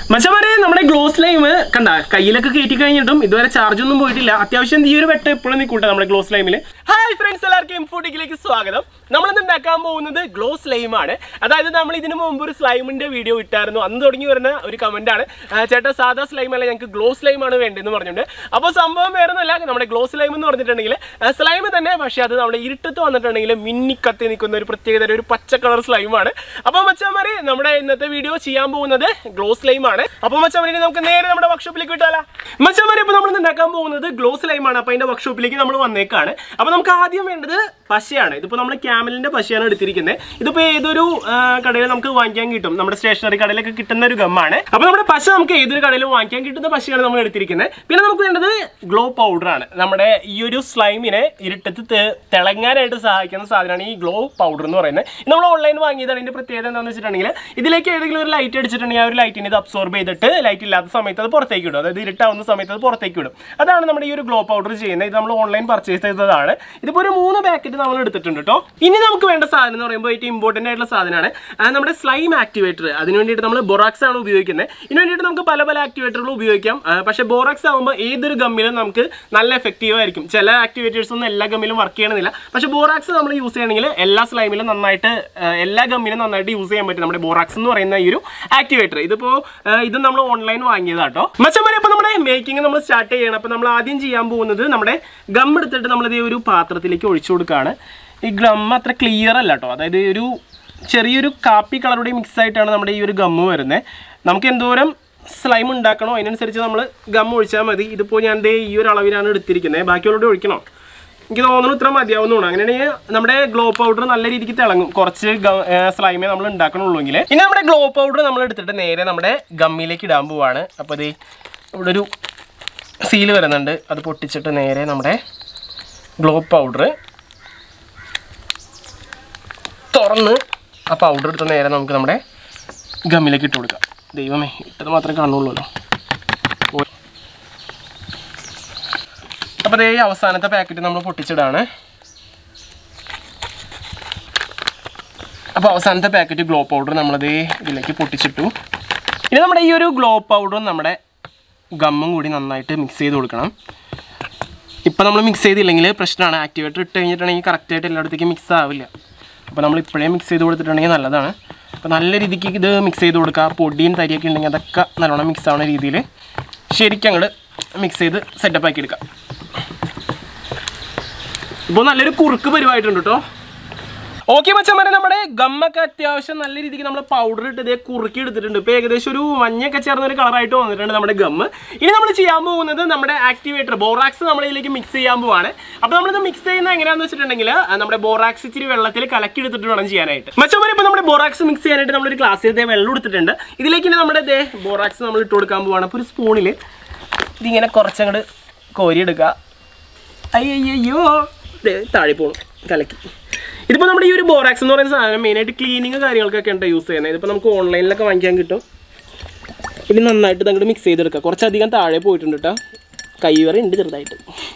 മച്ചമാരെ നമ്മുടെ gloss lime കണ്ട കയ്യിലൊക്കെ കയറ്റി കഴിഞ്ഞിട്ടും ഇതുവരെ ചാർജ് ഒന്നും പോയിട്ടില്ല അത്യാവശ്യം ഈ ഒരു വെട്ട എപ്പോഴും നിൽക്കൂട്ടെ നമ്മുടെ ഗ്ലോസ് ലൈമിൽ ഹായ് ഫ്രണ്ട്സ് എല്ലാവർക്കും ഇൻഫോട്ടിക്കിലേക്ക് സ്വാഗതം നമ്മളിന്ന് ഉണ്ടാക്കാൻ പോകുന്നത് ഗ്ലോസ് ലൈം ആണ് അതായത് നമ്മൾ ഇതിനു മുമ്പ് ഒരു സ്ലൈമിന്റെ വീഡിയോ ഇട്ടായിരുന്നു അന്ന് തുടങ്ങി വരുന്ന ഒരു കമന്റ് ആണ് ആ, ചേട്ടാ സാധാ സ്ലൈം അല്ല ഞങ്ങൾക്ക് ഗ്ലോസ് ലൈം ആണ് വേണ്ടതെന്ന് പറഞ്ഞിട്ടുണ്ട് അപ്പോൾ സംഭവം വേറെ ഒന്നുമല്ല നമ്മുടെ ഗ്ലോസ് ലൈം എന്ന് പറഞ്ഞിട്ടുണ്ടെങ്കിൽ സ്ലൈം തന്നെ പക്ഷേ അത് നമ്മുടെ ഇരുട്ടത്ത് വന്നിട്ടുണ്ടെങ്കിൽ മിന്നിക്കത്തി നിൽക്കുന്ന ഒരു പ്രത്യേകത ഒരു പച്ച കളർ സ്ലൈമാണ് അപ്പോൾ മച്ചാമാരെ നമ്മുടെ ഇന്നത്തെ വീഡിയോ ചെയ്യാൻ പോകുന്നത് ഗ്ലോസ് ലൈം ആണ് അപ്പോൾ മച്ചാമാരെ നമുക്ക് നേരെ നമ്മുടെ വർക്ക്ഷോപ്പിലേക്ക് വിട്ടാലോ മച്ചാമാരെ ഇപ്പോൾ നമ്മൾ ഉണ്ടാക്കാൻ പോകുന്നത് ഗ്ലോസ് ലൈം ആണ് അപ്പോൾ അതിന്റെ വർക്ക്ഷോപ്പിലേക്ക് നമ്മൾ വന്നേക്കാണ് അപ്പോൾ നമുക്ക് ആദ്യം വേണ്ടത് പശയാണ് ഇതിപ്പോൾ നമ്മൾ ക്യാമലിന്റെ പശയാണ് എടുത്തിരിക്കുന്നത് ഇതിപ്പോൾ ഏതൊരു ആ, കടയിൽ നമുക്ക് വാങ്ങിക്കാൻ കിട്ടും നമ്മുടെ സ്റ്റേഷനറി കടയിലൊക്കെ കിട്ടുന്ന ഒരു ഗമ്മാണ് അപ്പോൾ നമ്മുടെ പശ നമുക്ക് ഏതൊരു കടയിലും വാങ്ങിക്കാൻ കിട്ടുന്ന പശയാണ് നമ്മൾ എടുത്തിരിക്കുന്നത് പിന്നെ നമുക്ക് വേണ്ടത് ഗ്ലോ പൗഡർ ആണ് നമ്മുടെ ഈ ഒരു സ്ലൈമിനെ ഇരുട്ടത്ത് തെ- തിളങ്ങാനായിട്ട് സഹായിക്കുന്ന സാധനമാണ് ഈ ഗ്ലോ പൗഡർ എന്ന് പറയുന്നത് ഇത് നമ്മൾ ഓൺലൈൻ വാങ്ങിയതാണ് ഇതിന്റെ പ്രത്യേകത എന്താണെന്ന് വെച്ചിട്ടുണ്ടെങ്കിൽ ഇതിലേക്ക് ഏതെങ്കിലും ഒരു ലൈറ്റ് അടിച്ചിട്ടുണ്ടെങ്കിൽ ആ ഒരു ലൈറ്റിന് ഇത് അബ്സോർബ് ചെയ്തിട്ട് ലൈറ്റ് ഇല്ലാത്ത സമയത്ത് അത് പുറത്തേക്ക് വിടും അതായത് ഇരുട്ടാവുന്ന സമയത്ത് അത് പുറത്തേക്ക് വിടും അതാണ് നമ്മുടെ ഈ ഒരു ഗ്ലോ പൗഡർ ചെയ്യുന്നത് ഇത് നമ്മൾ ഓൺലൈൻ പർച്ചേസ് ചെയ്തതാണ് ഇതിപ്പോൾ ഒരു മൂന്ന് പാക്കറ്റ് നമ്മൾ എടുത്തിട്ടുണ്ട് കേട്ടോ ഇനി നമുക്ക് വേണ്ട സാധനം എന്ന് പറയുമ്പോൾ ഏറ്റവും ഇമ്പോർട്ടൻ്റ് ആയിട്ടുള്ള സാധനമാണ് ആ, നമ്മുടെ സ്ലൈം ആക്ടിവേറ്റർ അതിന് വേണ്ടിയിട്ട് നമ്മൾ ബൊറാക്സ് ആണ് ഉപയോഗിക്കുന്നത് ഇതിന് വേണ്ടിയിട്ട് നമുക്ക് പല പല ആക്ടിവേറ്ററുകൾ ഉപയോഗിക്കാം ആ, പക്ഷേ ബോറാക്സ് ആകുമ്പോൾ ഏതൊരു ഗമ്മിലും നമുക്ക് നല്ല എഫക്റ്റീവ് ആയിരിക്കും ചില ആക്ടിവേറ്റേഴ്സ് ഒന്നും എല്ലാ ഗമ്മിലും വർക്ക് ചെയ്യണമെന്നില്ല പക്ഷേ ബോറാക്സ് നമ്മൾ യൂസ് ചെയ്യണമെങ്കിൽ എല്ലാ സ്ലൈമിലും നന്നായിട്ട് ആ, എല്ലാ ഗമ്മിലും നന്നായിട്ട് യൂസ് ചെയ്യാൻ പറ്റും നമ്മുടെ ബോറാക്സ് എന്ന് പറയുന്ന ഈ ഒരു ആക്ടിവേറ്റർ ഇതിപ്പോൾ ഇത് നമ്മൾ ഓൺലൈൻ വാങ്ങിയതാട്ടോ മച്ചന്മാരെ അപ്പോൾ നമ്മുടെ മേക്കിംഗ് നമ്മൾ സ്റ്റാർട്ട് ചെയ്യണം അപ്പോൾ നമ്മൾ ആദ്യം ചെയ്യാൻ പോകുന്നത് നമ്മുടെ ഗം എടുത്തിട്ട് നമ്മളിത് ഒരു പാത്രത്തിലേക്ക് ഒഴിച്ചു കൊടുക്കുകയാണ് ഈ ഗം അത്ര ക്ലിയർ അല്ല കേട്ടോ അതായത് ഒരു ചെറിയൊരു കാപ്പി കളറുടെ മിക്സ് ആയിട്ടാണ് നമ്മുടെ ഈ ഒരു ഗമ്മ് വരുന്നത് നമുക്ക് എന്തോരം സ്ലൈം ഉണ്ടാക്കണോ അതിനനുസരിച്ച് നമ്മൾ ഗം ഒഴിച്ചാൽ മതി ഇതിപ്പോൾ ഞാൻ ദേ ഈ ഒരു അളവിലാണ് എടുത്തിരിക്കുന്നത് ബാക്കിയുള്ളവരുടെ ഒഴിക്കണോ എനിക്ക് തോന്നുന്നു ഇത്ര മതിയാവുന്നതാണ് അങ്ങനെയാണെങ്കിൽ നമ്മുടെ ഗ്ലോ പൗഡർ നല്ല രീതിക്ക് തിളങ്ങും കുറച്ച് സ്ലൈമേ നമ്മൾ ഉണ്ടാക്കണുള്ളൂ എങ്കിൽ ഇനി നമ്മുടെ ഗ്ലോ പൗഡർ നമ്മൾ എടുത്തിട്ട് നേരെ നമ്മുടെ ഗമ്മിലേക്ക് ഇടാൻ പോവാണ് അപ്പോൾ ഇത് ഇവിടെ ഒരു സീല് വരുന്നുണ്ട് അത് പൊട്ടിച്ചിട്ട് നേരെ നമ്മുടെ ഗ്ലോ പൗഡർ തുറന്ന് ആ പൗഡർ എടുത്ത് നേരെ നമുക്ക് നമ്മുടെ ഗമ്മിലേക്ക് ഇട്ട് കൊടുക്കാം ദൈവമേ ഇട്ടത് മാത്രമേ കാണുള്ളൂല്ലോ അപ്പോൾ ദേ ഈ അവസാനത്തെ പാക്കറ്റ് നമ്മൾ പൊട്ടിച്ചിടാണ് അപ്പോൾ അവസാനത്തെ പാക്കറ്റ് ഗ്ലോ പൗഡർ നമ്മളത് ഇതിലേക്ക് പൊട്ടിച്ചിട്ടു ഇനി നമ്മുടെ ഈ ഒരു ഗ്ലോ പൗഡറും നമ്മുടെ ഗമ്മും കൂടി നന്നായിട്ട് മിക്സ് ചെയ്ത് കൊടുക്കണം ഇപ്പം നമ്മൾ മിക്സ് ചെയ്തില്ലെങ്കിൽ പ്രശ്നമാണ് ആക്ടിവേറ്റർ ഇട്ട് കഴിഞ്ഞിട്ടുണ്ടെങ്കിൽ കറക്റ്റായിട്ട് എല്ലായിടത്തേക്കും മിക്സ് ആവില്ല അപ്പോൾ നമ്മൾ ഇപ്പോഴേ മിക്സ് ചെയ്ത് കൊടുത്തിട്ടുണ്ടെങ്കിൽ നല്ലതാണ് അപ്പോൾ നല്ല രീതിക്ക് ഇത് മിക്സ് ചെയ്ത് കൊടുക്കുക പൊടിയും തരിയൊക്കെ ഉണ്ടെങ്കിൽ അതൊക്കെ നല്ലോണം മിക്സ് ആവുന്ന രീതിയിൽ ശരിക്കും അങ്ങോട്ട് മിക്സ് ചെയ്ത് സെറ്റപ്പ് ആക്കി എടുക്കാം ഇപ്പോൾ നല്ലൊരു കുറുക്ക് പരിവായിട്ടുണ്ട് കേട്ടോ ഓക്കെ മച്ചന്മാരെ നമ്മുടെ ഗമ്മൊക്കെ അത്യാവശ്യം നല്ല രീതിക്ക് നമ്മൾ പൗഡർ ഇട്ട് ഇതേ കുറുക്കി എടുത്തിട്ടുണ്ട് ഇപ്പോൾ ഏകദേശം ഒരു മഞ്ഞൊക്കെ ചേർന്ന ഒരു കളറായിട്ട് വന്നിട്ടുണ്ട് നമ്മുടെ ഗമ്മ് ഇനി നമ്മൾ ചെയ്യാൻ പോകുന്നത് നമ്മുടെ ആക്ടിവേറ്റർ ബോറാക്സ് നമ്മൾ ഇതിലേക്ക് മിക്സ് ചെയ്യാൻ പോവാണ് അപ്പോൾ നമ്മളിത് മിക്സ് ചെയ്യുന്നത് എങ്ങനെയാണെന്ന് വെച്ചിട്ടുണ്ടെങ്കിൽ ആ, നമ്മുടെ ബോറാക്സ് ഇച്ചിരി വെള്ളത്തിൽ കലക്കി എടുത്തിട്ട് വേണം ചെയ്യാനായിട്ട് മച്ചന്മാരെ ഇപ്പോൾ നമ്മുടെ ബോറാക്സ് മിക്സ് ചെയ്യാനായിട്ട് നമ്മളൊരു ഗ്ലാസ്സിൽ ഇതേ വെള്ളം എടുത്തിട്ടുണ്ട് ഇതിലേക്ക് ഇനി നമ്മുടെ ഇതേ ബോറാക്സ് നമ്മൾ ഇട്ട് കൊടുക്കാൻ പോവാണ് അപ്പോൾ ഒരു സ്പൂണിൽ ഇതിങ്ങനെ കുറച്ചങ്ങോട്ട് കോരിയെടുക്കുക അയ്യോ ദേ താഴെ പോണു കലക്കി ഇതിപ്പോൾ നമ്മുടെ ഈ ഒരു ബോറാക്സ് എന്ന് പറയുന്ന സാധനം മെയിനായിട്ട് ക്ലീനിങ് കാര്യങ്ങൾക്കൊക്കെ ഉണ്ട് യൂസ് ചെയ്യുന്നത് ഇതിപ്പോൾ നമുക്ക് ഓൺലൈനിലൊക്കെ വാങ്ങിക്കാൻ കിട്ടും ഇനി നന്നായിട്ട് അങ്ങോട്ട് മിക്സ് ചെയ്തെടുക്കുക കുറച്ചധികം താഴെ പോയിട്ടുണ്ട് കേട്ടോ കൈ വരെ ഉണ്ട് ചെറുതായിട്ട്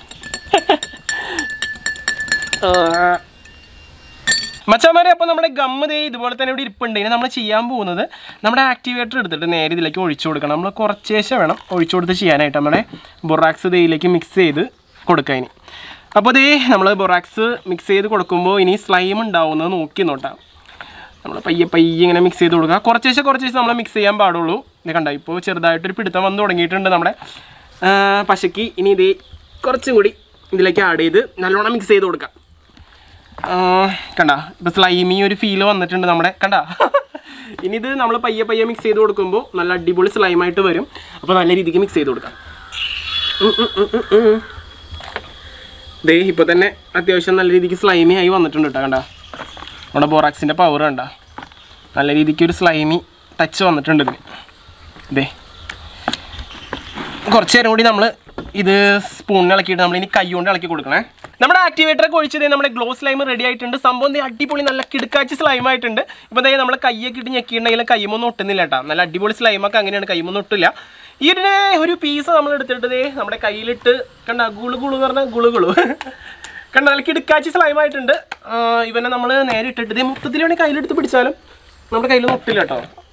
ആ. മച്ചാമാരെ അപ്പോൾ നമ്മുടെ ഗമ്മ് ദേ ഇതുപോലെ തന്നെ ഇവിടെ ഇരിപ്പുണ്ട് ഇനി നമ്മൾ ചെയ്യാൻ പോകുന്നത് നമ്മുടെ ആക്ടിവേറ്റർ എടുത്തിട്ട് നേരെ ഇതിലേക്ക് ഒഴിച്ചു കൊടുക്കണം നമ്മൾ കുറച്ചേശം വേണം ഒഴിച്ചു കൊടുത്ത് ചെയ്യാനായിട്ട് നമ്മുടെ ബൊറാക്സ് ഇതിലേക്ക് മിക്സ് ചെയ്ത് കൊടുക്കുക ഇനി അപ്പോൾ ദേ നമ്മൾ ബൊറാക്സ് മിക്സ് ചെയ്ത് കൊടുക്കുമ്പോൾ ഇനി സ്ലൈം ഉണ്ടാവുന്നത് നോക്കി നോട്ടാം നമ്മൾ പയ്യെ പയ്യെ ഇങ്ങനെ മിക്സ് ചെയ്ത് കൊടുക്കുക കുറച്ചേശെ കുറച്ചേശെ നമ്മൾ മിക്സ് ചെയ്യാൻ പാടുള്ളൂ ഇത് കണ്ട ഇപ്പോൾ ചെറുതായിട്ടൊരു പിടുത്തം വന്ന് തുടങ്ങിയിട്ടുണ്ട് നമ്മുടെ ആ, പശയ്ക്ക് ഇനി ഇത് കുറച്ചും കൂടി ഇതിലേക്ക് ആഡ് ചെയ്ത് നല്ലോണം മിക്സ് ചെയ്ത് കൊടുക്കാം ആ, കണ്ട ഇപ്പോൾ സ്ലൈമി ഒരു ഫീല് വന്നിട്ടുണ്ട് നമ്മുടെ കണ്ട ഇനി ഇത് നമ്മൾ പയ്യെ പയ്യെ മിക്സ് ചെയ്ത് കൊടുക്കുമ്പോൾ നല്ല അടിപൊളി സ്ലൈമായിട്ട് വരും അപ്പോൾ നല്ല രീതിക്ക് മിക്സ് ചെയ്ത് കൊടുക്കാം ഉം, ഉം, ഉം, ഉം, ഉം. ദേ ഇപ്പോൾ തന്നെ അത്യാവശ്യം നല്ല രീതിക്ക് സ്ലൈമി ആയി വന്നിട്ടുണ്ട് കേട്ടോ കണ്ട നമ്മുടെ ബോറാക്സിൻ്റെ പവർ കണ്ട നല്ല രീതിക്ക് ഒരു സ്ലൈമി ടച്ച് വന്നിട്ടുണ്ട് ഇതിന് ദേ കുറച്ച് നേരം കൂടി നമ്മൾ ഇത് സ്പൂണിൽ ഇളക്കിയിട്ട് നമ്മൾ ഇനി കൈ കൊണ്ട് ഇളക്കി കൊടുക്കണേ നമ്മുടെ ആക്ടിവേറ്റർ ഒക്കെ ഒഴിച്ചത് നമ്മുടെ ഗ്ലോ സ്ലൈം റെഡി ആയിട്ടുണ്ട് സംഭവം ദേ അടിപൊളി നല്ല കിടുക്കാച്ചി സ്ലൈം ആയിട്ടുണ്ട് ഇപ്പോൾ ദേ നമ്മൾ കൈയൊക്കെ ഇട്ട് ഞെക്കിയിട്ടുണ്ടെങ്കിൽ കൈമൊന്നും ഒട്ടുന്നില്ല കേട്ടോ നല്ല അടിപൊളി സ്ലൈമൊക്കെ അങ്ങനെയാണ് കൈമൊന്നും ഒട്ടില്ല ഈ ഒരു ഒരു പീസ് നമ്മൾ എടുത്തിട്ട് ദേ നമ്മുടെ കയ്യിലിട്ട് കണ്ട ഗുളു ഗുളു എന്ന് പറഞ്ഞാൽ ഗുളു ഗുളു കണ്ട നല്ല കിടുക്കാച്ചി സ്ലൈം ആയിട്ടുണ്ട് ആ, ഇവനെ നമ്മൾ നേരെ ഇട്ടിട്ട് ഇതേ മൊത്തത്തിൽ വേണമെങ്കിൽ കയ്യിലെടുത്ത് പിടിച്ചാലും നമ്മുടെ കയ്യിൽ ഒട്ടില്ല കേട്ടോ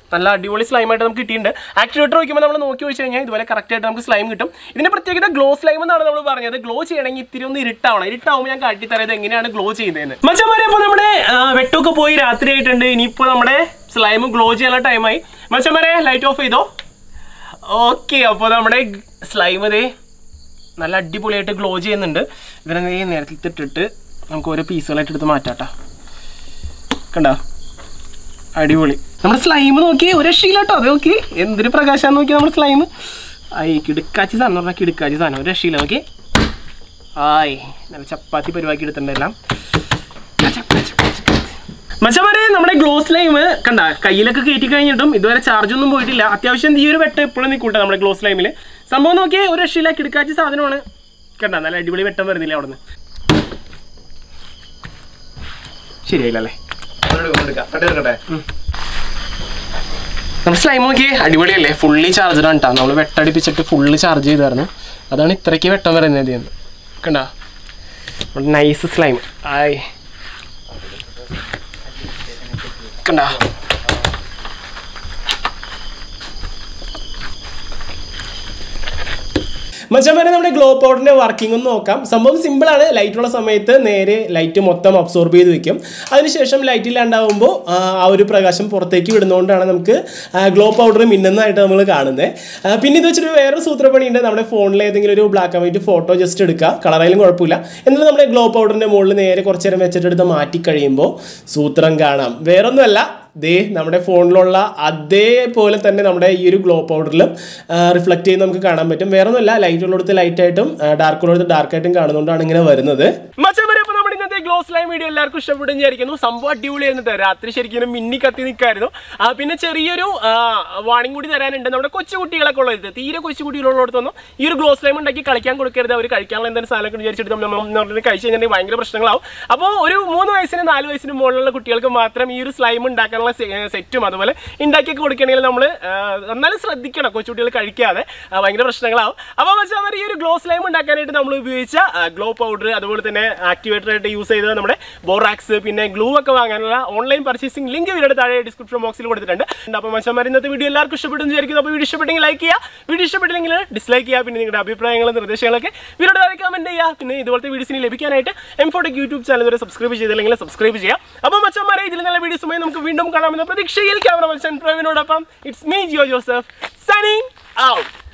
നല്ല അടിപൊളി സ്ലൈം ആയിട്ട് നമുക്ക് കിട്ടിയിട്ടുണ്ട് ആക്ടിവേറ്റർ വയ്ക്കുമ്പോൾ നമ്മൾ നോക്കി വെച്ച് കഴിഞ്ഞാൽ ഇതുപോലെ കറക്റ്റ് ആയിട്ട് നമുക്ക് സ്ലൈം കിട്ടും ഇതിന്റെ പ്രത്യേകത ഗ്ലോ സ്ലൈം എന്നാണ് നമ്മൾ പറഞ്ഞത് ഗ്ലോ ചെയ്യണമെങ്കിൽ ഇത്തിരി ഒന്ന് ഇരുട്ടാവണം ഇരുട്ടാവുമ്പോൾ ഞാൻ കാട്ടിത്തരാം ഇത് എങ്ങനെയാണ് ഗ്ലോ ചെയ്യുന്നതെന്ന് മച്ചന്മാരെ ഇപ്പോൾ നമ്മുടെ ആ, വെട്ടമൊക്കെ പോയി രാത്രി ആയിട്ടുണ്ട് ഇനിയിപ്പോൾ നമ്മുടെ സ്ലൈം ഗ്ലോ ചെയ്യാനുള്ള ടൈമായി മച്ചന്മാരെ ലൈറ്റ് ഓഫ് ചെയ്തോ ഓക്കെ അപ്പോൾ നമ്മുടെ സ്ലൈം ഇതേ നല്ല അടിപൊളിയായിട്ട് ഗ്ലോ ചെയ്യുന്നുണ്ട് ഇതിനെ നേരത്തിട്ടിട്ട് നമുക്ക് ഓരോ പീസുകളായിട്ട് എടുത്ത് മാറ്റാട്ടാ കണ്ടോ അടിപൊളി നമ്മുടെ സ്ലൈം നോക്കി ഒരു രക്ഷയില്ല കേട്ടോ അത് നോക്കി എന്തൊരു പ്രകാശം നോക്കി നമ്മുടെ സ്ലൈം ആയി കിടുക്കാച്ചി സാധനം പറഞ്ഞാൽ കിടുക്കാച്ചി സാധനം ഒരു രക്ഷയില്ല നോക്കി ആയി നല്ല ചപ്പാത്തി പരിവാക്കി എടുത്തിട്ടുണ്ടെല്ലാം മച്ചമാരെ നമ്മുടെ ഗ്ലോ സ്ലൈം കണ്ട കയ്യിലൊക്കെ കയറ്റി കഴിഞ്ഞിട്ടും ഇതുവരെ ചാർജ് ഒന്നും പോയിട്ടില്ല അത്യാവശ്യം ഈ ഒരു വെട്ടം എപ്പോഴും നിൽക്കൂട്ടെ നമ്മുടെ ഗ്ലോ സ്ലൈമിൽ സംഭവം നോക്കിയേ ഒരു രക്ഷയില്ല കിടക്കാച്ച സാധനമാണ് കണ്ട നല്ല അടിപൊളി വെട്ടം വരുന്നില്ല അവിടെ നിന്ന് ശരിയായില്ലല്ലേ നമ്മുടെ സ്ലൈം നോക്കി അടിപൊളിയല്ലേ ഫുള്ളി ചാർജഡ് ആണ് കേട്ടോ നമ്മൾ വെട്ടടിപ്പിച്ചിട്ട് ഫുള്ളി ചാർജ് ചെയ്തായിരുന്നു അതാണ് ഇത്രയ്ക്ക് വെട്ടം വരുന്നത് എന്ന് കണ്ട നൈസ് സ്ലൈം ആയി കണ്ട മച്ചന്മാരെ നമ്മുടെ ഗ്ലോ പൗഡറിന്റെ വർക്കിംഗ് ഒന്ന് നോക്കാം സംഭവം സിമ്പിൾ ആണ് ലൈറ്റ് ഉള്ള സമയത്ത് നേരെ ലൈറ്റ് മൊത്തം അബ്സോർബ് ചെയ്ത് വെക്കും അതിനുശേഷം ലൈറ്റ് ഇല്ലാണ്ടാവുമ്പോൾ ആ ആ ഒരു പ്രകാശം പുറത്തേക്ക് വിടുന്നതുകൊണ്ടാണ് നമുക്ക് ഗ്ലോ പൗഡർ മിന്നുന്നതായിട്ട് നമ്മൾ കാണുന്നത് ആ, പിന്നെ ഇത് വെച്ചിട്ട് വേറൊരു സൂത്രപ്പണിയുണ്ട് നമ്മുടെ ഫോണിൽ ഏതെങ്കിലും ഒരു black and white photo just എടുക്കുക കളറായാലും കുഴപ്പമില്ല എന്നിട്ട് നമ്മുടെ ഗ്ലോ പൗഡറിന്റെ മുകളിൽ നേരെ കുറച്ച് നേരം വെച്ചിട്ട് എടുത്ത് മാറ്റി കഴിയുമ്പോൾ സൂത്രം കാണാം വേറൊന്നുമല്ല ദേ നമ്മുടെ ഫോണിലുള്ള അതേപോലെ തന്നെ നമ്മുടെ ഈ ഒരു ഗ്ലോ പൗഡറിലും റിഫ്ലക്ട് ചെയ്ത് നമുക്ക് കാണാൻ പറ്റും വേറെ ഒന്നുമല്ല ലൈറ്റ് ഉള്ളിടത്ത് ലൈറ്റ് ആയിട്ടും ഡാർക്ക് ഉള്ളിടത്ത് ഡാർക്ക് ആയിട്ടും കാണുന്നതുകൊണ്ടാണ് ഇങ്ങനെ വരുന്നത് നമ്മുടെ ഇന്നത്തെ ഗ്ലോ സ്ലൈം വീഡിയോ എല്ലാവർക്കും ഇഷ്ടപ്പെട്ടു വിചാരിക്കുന്നു സംഭവം അടിപൊളിയായിരുന്നു രാത്രി ശരിക്കും മിന്നി കത്തി നിൽക്കായിരുന്നു ആ, പിന്നെ ചെറിയൊരു വാണിംഗ് കൂടി തരാനുണ്ട് നമ്മുടെ കൊച്ചു കുട്ടികളൊക്കെ ഉള്ളത് തീരെ കൊച്ചു കുട്ടികളുള്ളടത്തൊന്നും ഈ ഒരു ഗ്ലോ സ്ലൈം ഉണ്ടാക്കി കളിക്കാൻ കൊടുക്കരുത് അവർ കഴിക്കാനുള്ള എന്തെങ്കിലും സാധനമൊക്കെ വിചാരിച്ചിട്ട് നമ്മൾ നമ്മൾ കഴിച്ച് കഴിഞ്ഞാൽ ഭയങ്കര പ്രശ്നങ്ങളാവും അപ്പോൾ ഒരു മൂന്ന് വയസ്സിന് നാല് വയസ്സിന് മുകളിലുള്ള കുട്ടികൾക്ക് മാത്രം ഈ ഒരു സ്ലൈം ഉണ്ടാക്കാനുള്ള സെറ്റും അതുപോലെ ഉണ്ടാക്കിയൊക്കെ കൊടുക്കുകയാണെങ്കിൽ നമ്മൾ എന്നാലും ശ്രദ്ധിക്കണം കൊച്ചുകുട്ടികൾ കഴിക്കാതെ ആ, ഭയങ്കര പ്രശ്നങ്ങളാവും അപ്പോൾ വെച്ചാൽ ഈ ഒരു ഗ്ലോ സ്ലൈം ഉണ്ടാക്കാനായിട്ട് നമ്മൾ ഉപയോഗിച്ച ഗ്ലോ പൗഡർ അതുപോലെ തന്നെ ആക്ടിവേറ്റർ ആയിട്ട് യൂസ് ചെയ്തത് നമ്മുടെ ബോറാക്സ് പിന്നെ ഗ്ലൂ ഒക്കെ വാങ്ങാനുള്ള ഓൺലൈൻ പർച്ചേസിംഗ് ലിങ്ക് വീഡിയോ താഴെ ഡിസ്ക്രിപ്ഷൻ ബോക്സിൽ കൊടുത്തിട്ടുണ്ട് അപ്പോൾ മച്ചന്മാർ ഇന്നത്തെ വീഡിയോ എല്ലാവർക്കും ഇഷ്ടപ്പെട്ടെന്ന് വിചാരിക്കുന്നു അപ്പോൾ വീഡിയോ ഇഷ്ടപ്പെട്ടെങ്കിൽ ലൈക്ക് ചെയ്യുക വീഡിയോ ഇഷ്ടപ്പെട്ടില്ലെങ്കിൽ ഡിസ്ലൈക്ക് ചെയ്യുക പിന്നെ നിങ്ങളുടെ അഭിപ്രായങ്ങളും നിർദ്ദേശങ്ങളൊക്കെ വീഡിയോ താഴെ കമന്റ് ചെയ്യുക പിന്നെ ഇതുപോലത്തെ വീഡിയോസിന് ലഭിക്കാനായിട്ട് എം ഫോട്ടോക്ക് യൂട്യൂബ് ചാനൽ വരെ സബ്സ്ക്രൈബ് ചെയ്തില്ലെങ്കിൽ സബ്സ്ക്രൈബ് ചെയ്യുക അപ്പോൾ മച്ചന്മാരെ ഇതിൽ നല്ല വീഡിയോസുമായി നമുക്ക് വീണ്ടും കാണാമെന്ന പ്രതീക്ഷയിൽ ക്യാമറ മത്സൻ പ്രവീണോടൊപ്പം it's me Jio Joseph signing out